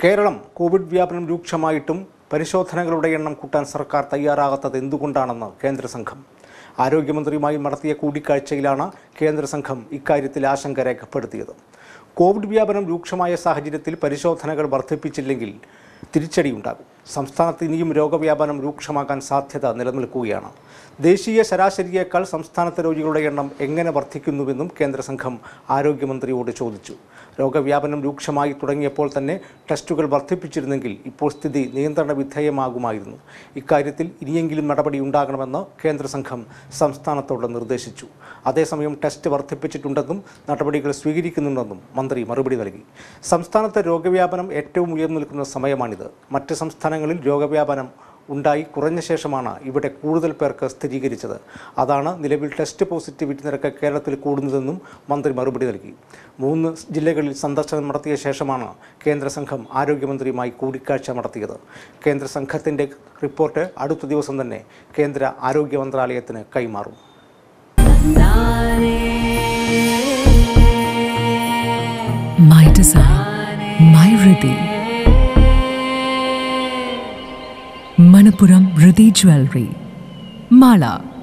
Keralam Covid വ്യാപനം രൂക്ഷമായിട്ടും പരിശോധനകളുടെ എണ്ണം കൂട്ടാൻ സർക്കാർ തയ്യാറാകാത്തത് എന്തുകൊണ്ടാണെന്ന് കേന്ദ്ര സംഘം ആരോഗ്യമന്ത്രിയുമായി നടത്തിയ കൂടിക്കാഴ്ചയിലാണ് കേന്ദ്ര സംഘം ഇക്കാര്യത്തിൽ ആശങ്ക രേഖപ്പെടുത്തിയത് കോവിഡ് വ്യാപനം രൂക്ഷമായ സാഹചര്യത്തിൽ പരിശോധനകൾ വർദ്ധിപ്പിച്ചില്ലെങ്കിൽ തിരിച്ചടിയുണ്ടാകും സംസ്ഥാനത്ത് ഇനിയും രോഗവ്യാപനം രൂക്ഷമാകാൻ സാധ്യത നിലനിൽക്കുകയാണ് ദേശീയ ശരാശരിയേക്കാൾ സംസ്ഥാനത്തെ രോഗികളുടെ എണ്ണം എങ്ങനെ വർദ്ധിക്കുന്നുവെന്നും കേന്ദ്ര സംഘം ആരോഗ്യമന്ത്രിയോട് ചോദിച്ചു രോഗവ്യാപനം രൂക്ഷമായി തുടങ്ങിയപ്പോൾ തന്നെ ടെസ്റ്റുകൾ വർദ്ധിപ്പിച്ചിരുന്നെങ്കിൽ ഇപ്പോൾ സ്ഥിതി നിയന്ത്രണ വിധേയമാകുമായിരുന്നു ഇക്കാര്യത്തിൽ ഇനിയെങ്കിലും നടപടി ഉണ്ടാകണമെന്ന് കേന്ദ്ര സംഘം സംസ്ഥാനത്തോട് നിർദ്ദേശിച്ചു അതേസമയം ടെസ്റ്റ് വർദ്ധിപ്പിച്ചിട്ടുണ്ടെന്നും നടപടികൾ സ്വീകരിക്കുന്നുണ്ടെന്നും മന്ത്രി മറുപടി നൽകി സംസ്ഥാനത്തെ രോഗവ്യാപനം ഏറ്റവും ഉയർന്നു നിൽക്കുന്ന സമയമാണിത് മറ്റ് സംസ്ഥാനങ്ങളിൽ രോഗവ്യാപനം ഉണ്ടായി കുറഞ്ഞ ശേഷമാണ് ഇവിടെ കൂടുതൽ പേർക്ക് സ്ഥിരീകരിച്ചത് അതാണ് നിലവിൽ ടെസ്റ്റ് പോസിറ്റിവിറ്റി നിരക്ക് കേരളത്തിൽ കൂടുന്നതെന്നും മന്ത്രി മറുപടി നൽകി മൂന്ന് ജില്ലകളിൽ സന്ദർശനം നടത്തിയ ശേഷമാണ് കേന്ദ്ര സംഘം ആരോഗ്യമന്ത്രിയുമായി കൂടിക്കാഴ്ച നടത്തിയത് കേന്ദ്ര സംഘത്തിൻ്റെ റിപ്പോർട്ട് അടുത്ത ദിവസം തന്നെ കേന്ദ്ര ആരോഗ്യ മന്ത്രാലയത്തിന് കൈമാറും My design, my Riddhi. Manapuram Riddhi Jewelry. Mala.